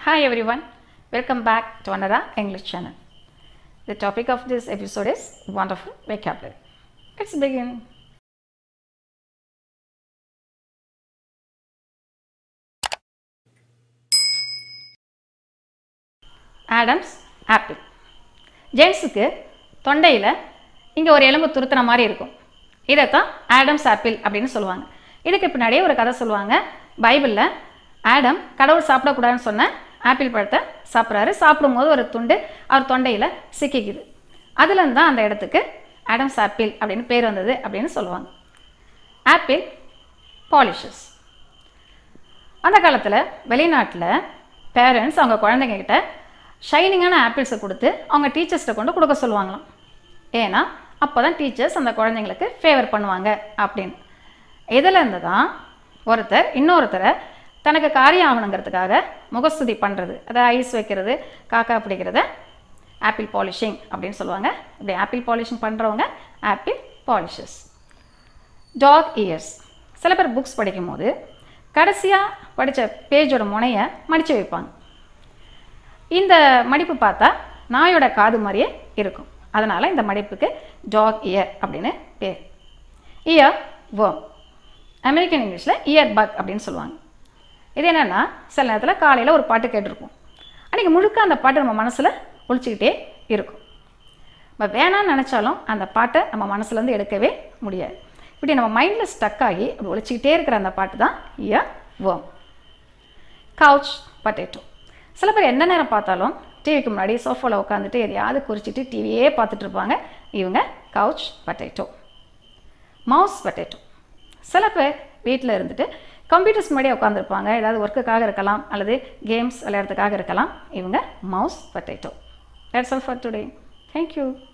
Hi everyone, welcome back to another English channel. The topic of this episode is wonderful vocabulary. Let's begin. Adam's apple ஜேம்ஸுக்கு தொண்டையில் இங்கே ஒரு எலும்பு துருத்துன மாதிரி இருக்கும் இதைத்தான் ஆடம்ஸ் ஆப்பிள் அப்படின்னு சொல்லுவாங்க இதுக்கு பின்னாடியே ஒரு கதை சொல்லுவாங்க பைபிளில் ஆடம் கடவுள் சாப்பிடக்கூடாதுன்னு சொன்ன ஆப்பிள் பழத்தை சாப்பிட்றாரு சாப்பிடும்போது ஒரு துண்டு அவர் தொண்டையில் சிக்கிக்குது அதுலேருந்து தான் அந்த இடத்துக்கு ஆடம்ஸ் ஆப்பிள் அப்படின்னு பேர் வந்தது அப்படின்னு சொல்லுவாங்க ஆப்பிள் பாலிஷஸ் அந்த காலத்தில் வெளிநாட்டில் பேரண்ட்ஸ் அவங்க குழந்தைங்க கிட்ட ஷைனிங்கான ஆப்பிள்ஸை கொடுத்து அவங்க டீச்சர்ஸ்கிட்ட கொண்டு கொடுக்க சொல்லுவாங்களாம் ஏன்னா அப்போ தான் டீச்சர்ஸ் அந்த குழந்தைங்களுக்கு ஃபேவர் பண்ணுவாங்க அப்படின்னு இதில் இருந்து தான் ஒருத்தர் இன்னொருத்தரை தனக்கு காரியம் ஆகணுங்கிறதுக்காக முகஸ்துதி பண்ணுறது அதாவது ஐஸ் வைக்கிறது காக்கா பிடிக்கிறத ஆப்பிள் பாலிஷிங் அப்படின்னு சொல்லுவாங்க இப்படி ஆப்பிள் பாலிஷிங் பண்ணுறவங்க ஆப்பிள் பாலிஷஸ் டாக் இயர்ஸ் சில பேர் புக்ஸ் படிக்கும்போது கடைசியாக படித்த பேஜோட முனையை மடித்து வைப்பாங்க இந்த மடிப்பு பார்த்தா நாயோட காது மாதிரியே இருக்கும் அதனால் இந்த மடிப்புக்கு டாக் இயர் அப்படின்னு பேர் இயர் வேர்ம் அமெரிக்கன் இங்கிலீஷில் இயர் பக் அப்படின்னு சொல்லுவாங்க இது என்னென்னா சில நேரத்தில் காலையில் ஒரு பாட்டு கேட்டிருப்போம் அன்றைக்கி முழுக்க அந்த பாட்டு நம்ம மனசில் ஒழிச்சிக்கிட்டே இருக்கும் நம்ம வேணாம்னு நினச்சாலும் அந்த பாட்டை நம்ம மனசுலேருந்து எடுக்கவே முடியாது இப்படி நம்ம மைண்டில் ஸ்டக் ஆகி அப்படி ஒழிச்சிக்கிட்டே இருக்கிற அந்த பாட்டு தான் இயர் வேர்ம் கவுச் பட்டேட்டோ சில பேர் எந்த நேரம் பார்த்தாலும் டிவிக்கு முன்னாடி சோஃபாவில் உட்காந்துட்டு எதையாவது குறிச்சிட்டு டிவியே பார்த்துட்டு இருப்பாங்க இவங்க கவுச் பட்டேட்டோ மவுஸ் பட்டேட்டோ சில பேர் வீட்டில் இருந்துட்டு கம்ப்யூட்டர்ஸ் முன்னாடியே உட்காந்துருப்பாங்க ஏதாவது ஒர்க்குக்காக இருக்கலாம் அல்லது கேம்ஸ் விளையாடுறதுக்காக இருக்கலாம் இவங்க mouse potato that's all for today thank you